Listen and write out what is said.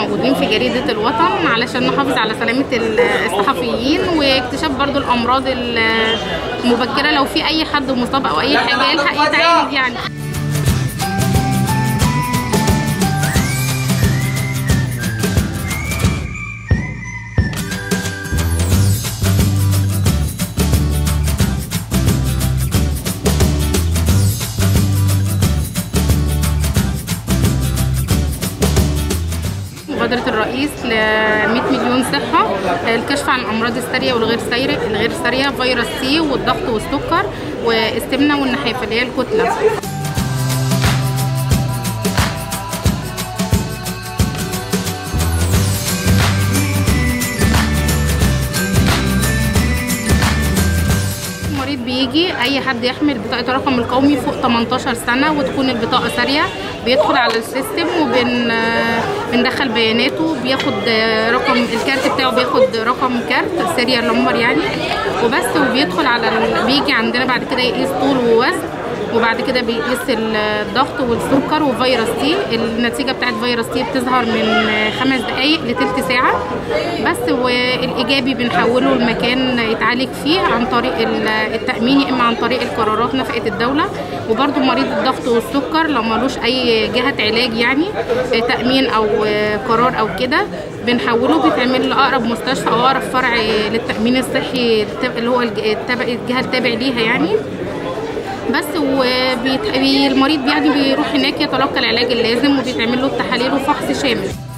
موجودين في جريدة الوطن علشان نحافظ على سلامة الصحفيين واكتشاف برضو الأمراض المبكرة لو في أي حد مصاب أو أي حاجة يلحق يتعالج يعني مبادرة الرئيس ل 100 مليون صحة الكشف عن الأمراض السارية والغير سارية الغير سارية فيروس سي والضغط والسكر والسمنة والنحافة اللي هي الكتلة المريض بيجي اي حد يحمل بطاقه الرقم القومي فوق 18 سنه وتكون البطاقه ساريه بيدخل على السيستم وبن بندخل بياناته بياخد رقم الكارت بتاعه بياخد رقم كارت سيريال نمبر يعني وبس وبيدخل على ال... بيجي عندنا بعد كده يقيس طول ووزن وبعد كده بيقيس الضغط والسكر وفيروس تي النتيجه بتاعت فيروس تي بتظهر من خمس دقائق لتلت ساعه بس والايجابي بنحوله لمكان يتعالج فيه عن طريق التامين يا اما عن طريق القرارات نفقه الدوله وبرده مريض الضغط والسكر لو ملوش اي جهه علاج يعني تامين او قرار او كده بنحوله بيتعمل لاقرب مستشفى او اقرب فرع للتامين الصحي اللي هو الجهه التابع ليها يعني بس والمريض يعني بيروح هناك يتلقى العلاج اللازم وبيتعمل له التحاليل وفحص شامل